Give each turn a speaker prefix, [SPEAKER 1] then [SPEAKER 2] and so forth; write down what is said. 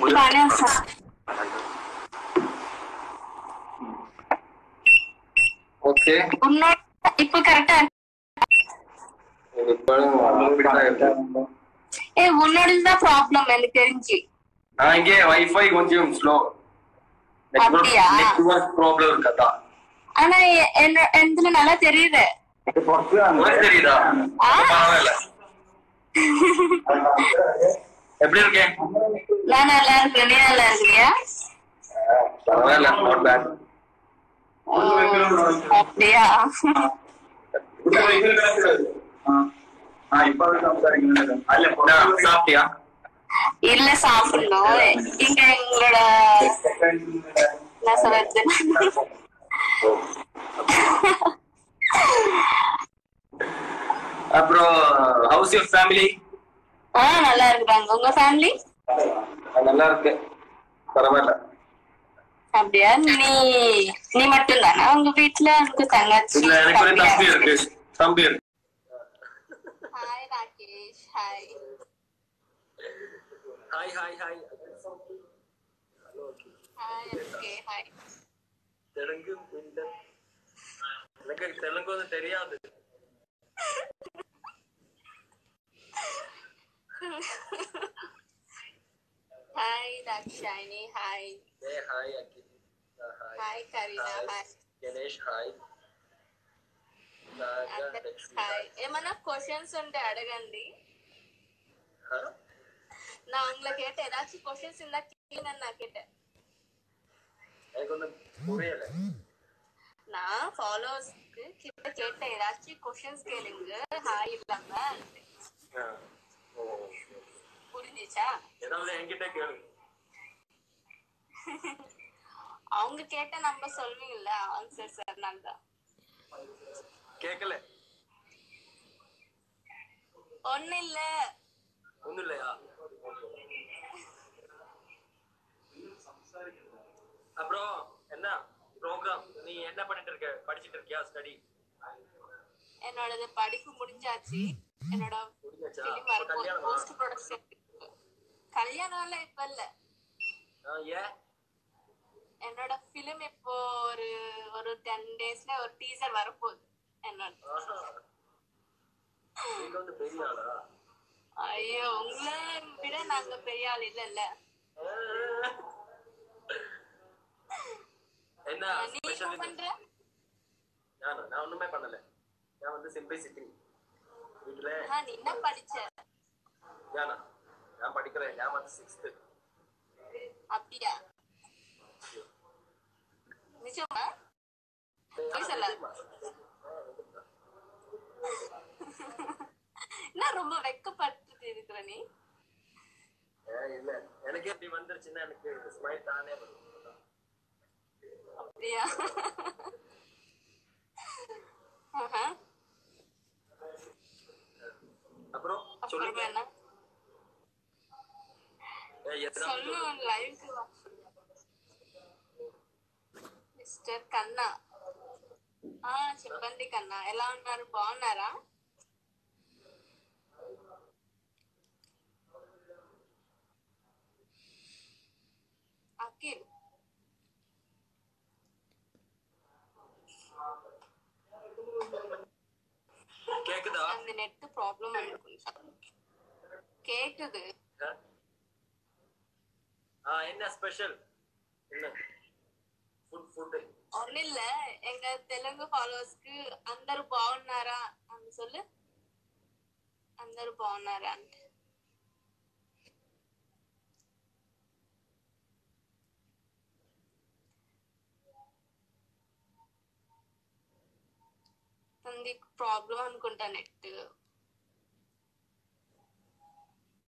[SPEAKER 1] Net బాగానే వస్తుంది
[SPEAKER 2] okay
[SPEAKER 1] உன்னோட இப்ப கரெக்டா ஏ உன்னோடதுதான் ப்ராப்ளம் எனக்கு தெரிஞ்சு
[SPEAKER 2] இங்கே வைஃபை கொஞ்சம் ஸ்லோ
[SPEAKER 1] அப்படியா?
[SPEAKER 2] நெட்வொர்க் ப்ராப்ளம் இருக்கா
[SPEAKER 1] ஆனா எ- என்ன என்னதுல நல்லா தெரியுது
[SPEAKER 2] உனக்கு தெரியுதா
[SPEAKER 1] ஆ.
[SPEAKER 2] பரவாயில்ல எப்படி இருக்கேன்
[SPEAKER 1] நான் நல்லா இருக்கிறேன் நீ நல்லா இருக்கிறியா
[SPEAKER 2] பரவாயில்ல நாட் பேட்
[SPEAKER 1] ஓ, அப்படியா
[SPEAKER 2] சாப்பிட்டியா
[SPEAKER 1] இல்ல சாப்பிடணும் இங்க எங்களோட என்ன சொல்றது
[SPEAKER 2] அப்புறம் ஹவுஸ் யுவர் ஃபேமிலி
[SPEAKER 1] ஆ நல்லா இருக்கிறாங்க உங்க ஃபேமிலி
[SPEAKER 2] நல்லா இருக்கு பரவாயில்ல
[SPEAKER 1] அப்படியா நீ நீ மட்டும் தானா உங்க வீட்டுல உங்க தங்கச்சி
[SPEAKER 2] இல்ல எனக்கு ஒரு தம்பி இருக்கு தம்பி இருக்கு
[SPEAKER 1] hi Rakesh hi
[SPEAKER 2] hi hi hi
[SPEAKER 1] hi okay hi
[SPEAKER 2] Telugu இந்த- எனக்கு தெலுங்கு வந்து தெரியாது
[SPEAKER 1] ஹாய் தாக்ஷாயினி ஹாய்
[SPEAKER 2] ఏ hi Akhil hi
[SPEAKER 1] hi Kareena hi
[SPEAKER 2] Ganesh hi Naga
[SPEAKER 1] అందరికి
[SPEAKER 2] లక్ష్మి
[SPEAKER 1] హాయ్ ఏమన్నా క్వశ్చన్స్ ఉంటే అడగండి
[SPEAKER 2] హా?
[SPEAKER 1] நான் உங்களை கேட்டேன் ஏதாச்சும் கொஸ்டின்ஸ் இருந்தா கேளுங்க நான் கேட்டேன்
[SPEAKER 2] எனக்கு ஒன்றும் புரியல
[SPEAKER 1] நான் ஃபாலோவர்ஸ்க்கு கிட்ட கேட்டேன் ஏதாச்சும் கொஸ்டின்ஸ் கேளுங்க ஹாய் இல்லாம
[SPEAKER 2] ஆ. ஓ.
[SPEAKER 1] புரிஞ்சுச்சா
[SPEAKER 2] ஏதாவது என்கிட்ட கேளுங்க
[SPEAKER 1] அவங்க கேட்ட நம்ம சொல்வீங்கல்ல ஆன்சர் சார் தான்
[SPEAKER 2] கேட்கல
[SPEAKER 1] ஒண்ணு இல்ல
[SPEAKER 2] ஒன்றும் இல்லையா அப்புறம் என்ன ப்ரோக்ராம் நீ என்ன பண்ணிட்டு இருக்க படிச்சிட்டு இருக்கியா ஸ்டடி
[SPEAKER 1] என்னோடது படிப்பு முடிஞ்சாச்சு என்னோட
[SPEAKER 2] முடிஞ்சாச்சா?
[SPEAKER 1] ஃபிலிம் வரப்போகுது
[SPEAKER 2] கல்யாணமா?
[SPEAKER 1] போஸ்ட் ப்ரொடக்ஷன் கல்யாணம் எல்லாம் இப்ப இல்ல
[SPEAKER 2] ஆ, ஏன்
[SPEAKER 1] என்னோட ஃபிலிம் இப்போ ஒரு ஒரு டென் டேஸ்ல ஒரு டீசர் வரப்போகுது என்னோட
[SPEAKER 2] ஆஹா. நீங்க வந்து பெரிய ஆளா
[SPEAKER 1] ஐயோ உங்களை விட நாங்க பெரிய ஆள் இல்லல்ல
[SPEAKER 2] என்ன
[SPEAKER 1] நீ
[SPEAKER 2] ஸ்பெஷல்
[SPEAKER 1] என்ன பண்ற
[SPEAKER 2] நானா நான் ஒண்ணுமே பண்ணல நான் வந்து சிம்பிளிசிட்டி வீட்டுல
[SPEAKER 1] ஆ, நீ என்ன படிச்ச
[SPEAKER 2] நானா நான் படிக்கிறேன் நான் வந்து சிக்ஸ்த்து
[SPEAKER 1] அப்படியா நிஜமா பொய் சொல்லாத. என்ன ரொம்ப வெக்கப்பட்டு இருக்கிற நீ
[SPEAKER 2] இல்ல எனக்கு இப்படி வந்துருச்சுன்னா எனக்கு ஸ்மைல் தானே வரும்
[SPEAKER 1] அப்படியா ஆஹா.
[SPEAKER 2] அப்புறம்
[SPEAKER 1] அப்புறமா
[SPEAKER 2] சொல்லுங்க
[SPEAKER 1] என்ன
[SPEAKER 2] ஏய், எத்தனை
[SPEAKER 1] சொல்லு லைவ்க்கு வா మిస్టర్ కన్నా ఆ చెప్పండి కన్నా ఎలా ఉన్నారు బాగున్నారా అఖిల్
[SPEAKER 2] கேக்குதா
[SPEAKER 1] அந்த நெட் ப்ராப்ளம் అనుకుంటా கேக்குது
[SPEAKER 2] ஆ? ஆ என்ன ஸ்பெஷல் என்ன ஃபுட் ஃபுட்
[SPEAKER 1] ஒன்னும் இல்ல எங்க தெலுங்கு ஃபாலோவர்ஸ்க்கு అందరూ బాగున్నారా అని சொல்லு అందరూ బాగున్నారా అంటే నీకు ప్రాబ్లం అనుకుంటా నెట్